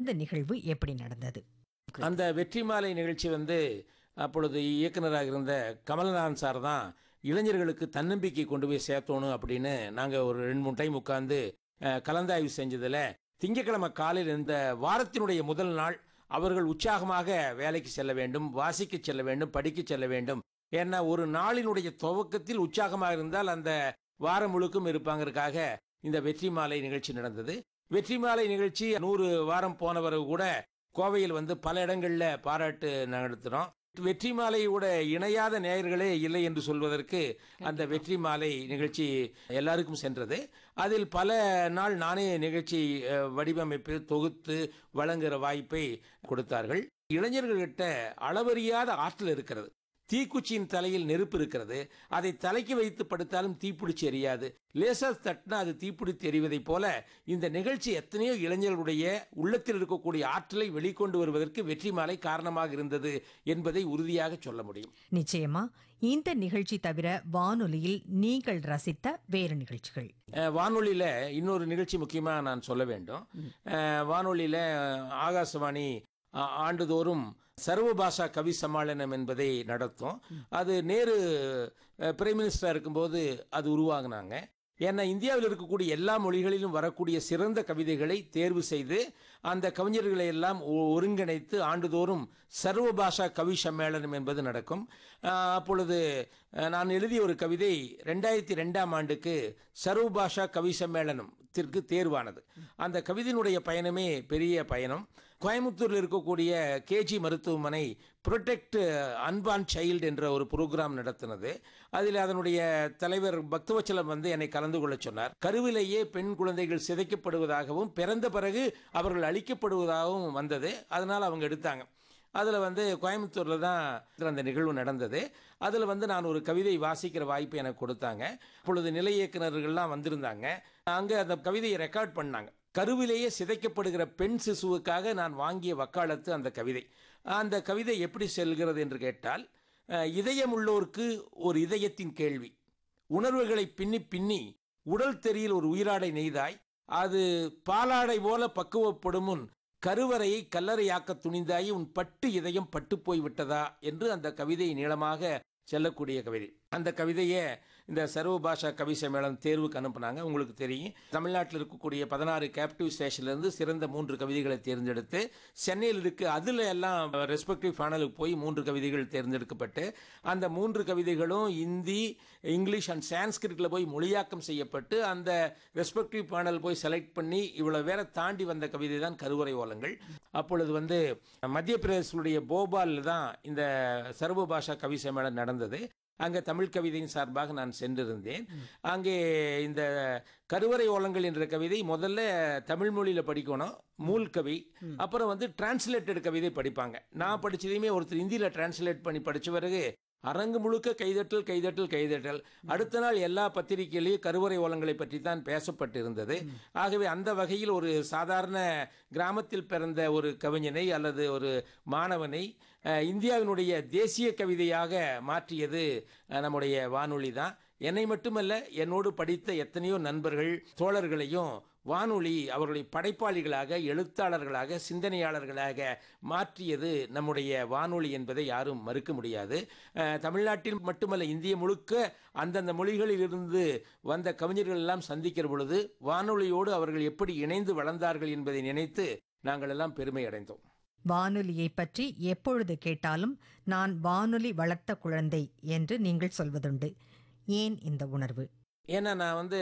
அந்த நிகழ்வு எப்படி நடந்தது அந்த வெற்றி மாலை நிகழ்ச்சி வந்து அப்பொழுது இயக்குனராக இருந்த கமல்நாதன் சார் தான் இளைஞர்களுக்கு தன்னம்பிக்கை கொண்டு போய் சேர்த்தோணும் அப்படின்னு நாங்கள் ஒரு ரெண்டு மூணு டைம் உட்காந்து அஹ், கலந்தாய்வு செஞ்சதில் திங்கட்கிழமை காலையில் இந்த வாரத்தினுடைய முதல் நாள் அவர்கள் உற்சாகமாக வேலைக்கு செல்ல வேண்டும் வாசிக்க செல்ல வேண்டும் படிக்க செல்ல வேண்டும் ஏன்னா ஒரு நாளினுடைய துவக்கத்தில் உற்சாகமாக இருந்தால் அந்த வாரம் முழுக்கும் இருப்பாங்கறதுக்காக இந்த வெற்றி மாலை நிகழ்ச்சி நடந்தது வெற்றி மாலை நிகழ்ச்சி நூறு வாரம் போனவரை கூட கோவையில் வந்து பல இடங்கள்ல பாராட்டு நடத்துறோம் வெற்றி மாலையோட இணையாத நேயர்களே இல்லை என்று சொல்வதற்கு அந்த வெற்றி மாலை நிகழ்ச்சி எல்லாருக்கும் சென்றது அதில் பல நாள் நானே நிகழ்ச்சி அஹ், வடிவமைப்பு தொகுத்து வழங்குகிற வாய்ப்பை கொடுத்தார்கள் இளைஞர்கள்கிட்ட அளவறியாத ஆற்றல் இருக்கிறது தீக்குச்சியின் தலையில் நெருப்பு இருக்கிறது அதை தலைக்கு வைத்து படுத்தாலும் தீப்பிடிச்சு எரியாது லேசா தட்டினா அது தீப்பிடித்து எரிவதைப் போல இந்த நிகழ்ச்சி எத்தனையோ இளைஞர்களுடைய உள்ளத்தில் இருக்கக்கூடிய ஆற்றலை வெளிக்கொண்டு வருவதற்கு வெற்றி மாலை காரணமாக இருந்தது என்பதை உறுதியாக சொல்ல முடியும் நிச்சயமா இந்த நிகழ்ச்சி தவிர வானொலியில் நீங்கள் ரசித்த வேறு நிகழ்ச்சிகள் அஹ், வானொலியில இன்னொரு நிகழ்ச்சி முக்கியமா நான் சொல்ல வேண்டும் அஹ், வானொலியில ஆகாசவாணி ஆ- ஆண்டுதோறும் சர்வபாஷா கவி சம்மேளனம் என்பதை நடத்தும் அது நேரு அஹ், பிரைம் மினிஸ்டரா இருக்கும்போது அது உருவாக்குனாங்க ஏன்னா இந்தியாவில் இருக்கக்கூடிய எல்லா மொழிகளிலும் வரக்கூடிய சிறந்த கவிதைகளை தேர்வு செய்து அந்த கவிஞர்களை எல்லாம் ஒ- ஒருங்கிணைத்து ஆண்டுதோறும் சர்வபாஷா கவி சம்மேளனம் என்பது நடக்கும் ஆஹ், அப்பொழுது அஹ், நான் எழுதிய ஒரு கவிதை ரெண்டாயிரத்தி ரெண்டாம் ஆண்டுக்கு சர்வபாஷா கவி சம்மேளனத்திற்கு தேர்வானது அந்த கவிதையினுடைய பயணமே பெரிய பயணம் கோயம்புத்தூரில் இருக்கக்கூடிய கேஜி மருத்துவமனை ப்ரொடெக்ட் அன்பான் சைல்டு என்ற ஒரு ப்ரோக்ராம் நடத்தினது அதில் அதனுடைய தலைவர் பக்தவச்சலம் வந்து என்னை கலந்து கொள்ள சொன்னார் கருவிலேயே பெண் குழந்தைகள் சிதைக்கப்படுவதாகவும் பிறந்த பிறகு அவர்கள் அழிக்கப்படுவதாகவும் வந்தது அதனால் அவங்க எடுத்தாங்க அதில் வந்து கோயம்புத்தூரில் தான் அந்த நிகழ்வு நடந்தது அதில் வந்து நான் ஒரு கவிதை வாசிக்கிற வாய்ப்பு எனக்கு கொடுத்தாங்க அப்பொழுது நிலை இயக்குனர்கள்லாம் வந்திருந்தாங்க அங்கே அந்த கவிதையை ரெக்கார்ட் பண்ணாங்க கருவிலேயே சிதைக்கப்படுகிற பெண் சிசுவுக்காக நான் வாங்கிய வக்காலத்து அந்த கவிதை அந்த கவிதை எப்படி செல்கிறது என்று கேட்டால் அஹ், இதயம் உள்ளோருக்கு ஒரு இதயத்தின் கேள்வி உணர்வுகளை பின்னி பின்னி உடல் தெரியில் ஒரு உயிராடை நெய்தாய் அது பாலாடை போல பக்குவப்படும் முன் கருவறையை கல்லறையாக்க துணிந்தாய் உன் பட்டு இதயம் பட்டு போய் விட்டதா என்று அந்த கவிதை நீளமாக செல்லக்கூடிய கவிதை அந்த கவிதையை இந்த சர்வ பாஷா கவி சம்மேளனம் தேர்வுக்கு அனுப்புனாங்க உங்களுக்கு தெரியும் தமிழ்நாட்டில் இருக்கக்கூடிய பதினாறு கேப்டிவ் ஸ்டேஷன்லேருந்து சிறந்த மூன்று கவிதைகளை தேர்ந்தெடுத்து சென்னையில் இருக்கு அதில் எல்லாம் ரெஸ்பெக்டிவ் ஃபேனலுக்கு போய் மூன்று கவிதைகள் தேர்ந்தெடுக்கப்பட்டு அந்த மூன்று கவிதைகளும் இந்தி இங்கிலீஷ் அண்ட் சான்ஸ்கிரிட்டில் போய் மொழியாக்கம் செய்யப்பட்டு அந்த ரெஸ்பெக்டிவ் பேனல் போய் செலக்ட் பண்ணி இவ்வளவு வேற தாண்டி வந்த கவிதை தான் கருவறை ஓலங்கள் அப்பொழுது வந்து மத்திய பிரதேசனுடைய போபாலில் தான் இந்த சர்வ பாஷா கவி சம்மேளனம் நடந்தது அங்கே தமிழ் கவிதையின் சார்பாக நான் சென்றிருந்தேன் அங்கே இந்த கருவறை ஓலங்கள் என்ற கவிதை முதல்ல தமிழ் மொழியில் படிக்கணும் மூல் கவி அப்புறம் வந்து டிரான்ஸ்லேட்டட் கவிதை படிப்பாங்க நான் படிச்சதையுமே ஒருத்தர் இந்தியில் டிரான்ஸ்லேட் பண்ணி படிச்ச பிறகு அரங்கு முழுக்க கைதட்டல் கைதட்டல் கைதட்டல் அடுத்த நாள் எல்லா பத்திரிகையிலையும் கருவறை ஓலங்களை பற்றி தான் பேசப்பட்டிருந்தது ஆகவே அந்த வகையில் ஒரு சாதாரண கிராமத்தில் பிறந்த ஒரு கவிஞனை அல்லது ஒரு மாணவனை அஹ், இந்தியாவினுடைய தேசிய கவிதையாக மாற்றியது அஹ், நம்முடைய வானொலி தான் என்னை மட்டுமல்ல என்னோடு படித்த எத்தனையோ நண்பர்கள் தோழர்களையும் வானொலி அவர்களை படைப்பாளிகளாக எழுத்தாளர்களாக சிந்தனையாளர்களாக மாற்றியது நம்முடைய வானொலி என்பதை யாரும் மறுக்க முடியாது அஹ், தமிழ்நாட்டில் மட்டுமல்ல இந்திய முழுக்க அந்தந்த மொழிகளில் இருந்து வந்த கவிஞர்கள் எல்லாம் சந்திக்கிற பொழுது வானொலியோடு அவர்கள் எப்படி இணைந்து வளர்ந்தார்கள் என்பதை நினைத்து நாங்கள் எல்லாம் பெருமை அடைந்தோம் வானொலியை பற்றி எப்பொழுது கேட்டாலும் நான் வானொலி வளர்த்த குழந்தை என்று நீங்கள் சொல்வதுண்டு ஏன் இந்த உணர்வு ஏன்னா நான் வந்து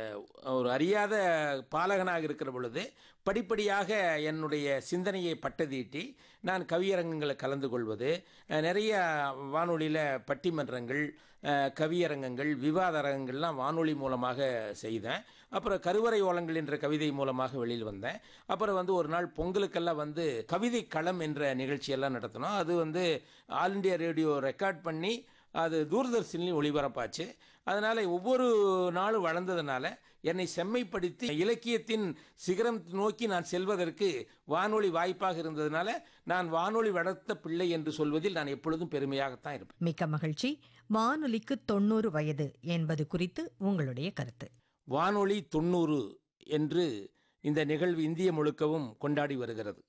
ஒரு அறியாத பாலகனாக இருக்கிற பொழுது படிப்படியாக என்னுடைய சிந்தனையை பட்டதீட்டி நான் கவியரங்கங்களில் கலந்து கொள்வது அஹ், நிறைய வானொலியில் பட்டிமன்றங்கள் அஹ், கவியரங்கங்கள் விவாத அரங்கங்கள்லாம் வானொலி மூலமாக செய்தேன் அப்புறம் கருவறை ஓலங்கள் என்ற கவிதை மூலமாக வெளியில் வந்தேன் அப்புறம் வந்து ஒரு நாள் பொங்கலுக்கெல்லாம் வந்து கவிதை களம் என்ற நிகழ்ச்சியெல்லாம் நடத்தினோம் அது வந்து ஆல் இண்டியா ரேடியோ ரெக்கார்ட் பண்ணி அது தூர்தர்ஷன்லையும் ஒளிபரப்பாச்சு அதனால ஒவ்வொரு நாளும் வளர்ந்ததுனால என்னை செம்மைப்படுத்தி இலக்கியத்தின் சிகரம் நோக்கி நான் செல்வதற்கு வானொலி வாய்ப்பாக இருந்ததுனால நான் வானொலி வளர்த்த பிள்ளை என்று சொல்வதில் நான் எப்பொழுதும் பெருமையாகத்தான் இருப்பேன் மிக்க மகிழ்ச்சி வானொலிக்கு தொண்ணூறு வயது என்பது குறித்து உங்களுடைய கருத்து வானொலி தொண்ணூறு என்று இந்த நிகழ்வு இந்திய முழுக்கவும் கொண்டாடி வருகிறது